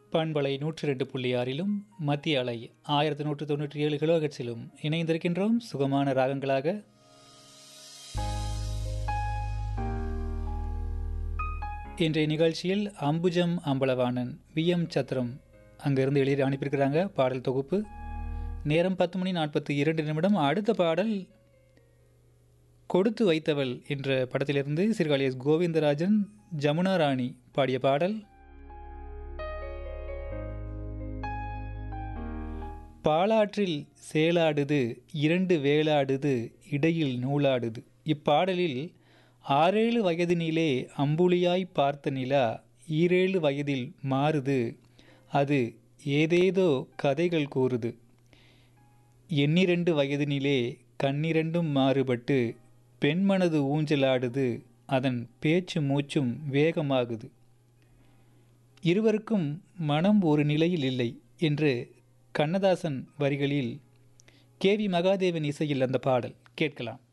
பண்பலை நூற்றி ரெண்டு புள்ளி ஆறிலும் மத்திய அலை ஆயிரத்தி நூற்று தொண்ணூற்றி ஏழு கிலோஹெட்ஸிலும் இணைந்திருக்கின்றோம் சுகமான ராகங்களாக இன்றைய நிகழ்ச்சியில் அம்புஜம் அம்பலவாணன் வி எம் சத்திரம் அங்கிருந்து எழுதி அனுப்பியிருக்கிறாங்க பாடல் தொகுப்பு நேரம் பத்து மணி நாற்பத்தி இரண்டு நிமிடம் அடுத்த பாடல் கொடுத்து வைத்தவள் என்ற படத்திலிருந்து சீர்காழி எஸ் கோவிந்தராஜன் ஜமுனா ராணி பாடிய பாடல் பாலாற்றில் சேலாடுது இரண்டு வேலாடுது இடையில் நூலாடுது இப்பாடலில் ஆறேழு வயதினிலே அம்புலியாய் பார்த்த நிலா ஈரேழு வயதில் மாறுது அது ஏதேதோ கதைகள் கூறுது எண்ணிரண்டு வயதினிலே கண்ணிரண்டும் மாறுபட்டு பெண்மனது ஊஞ்சலாடுது அதன் பேச்சு மூச்சும் வேகமாகுது இருவருக்கும் மனம் ஒரு நிலையில் இல்லை என்று கண்ணதாசன் வரிகளில் கே வி மகாதேவன் இசையில் அந்த பாடல் கேட்கலாம்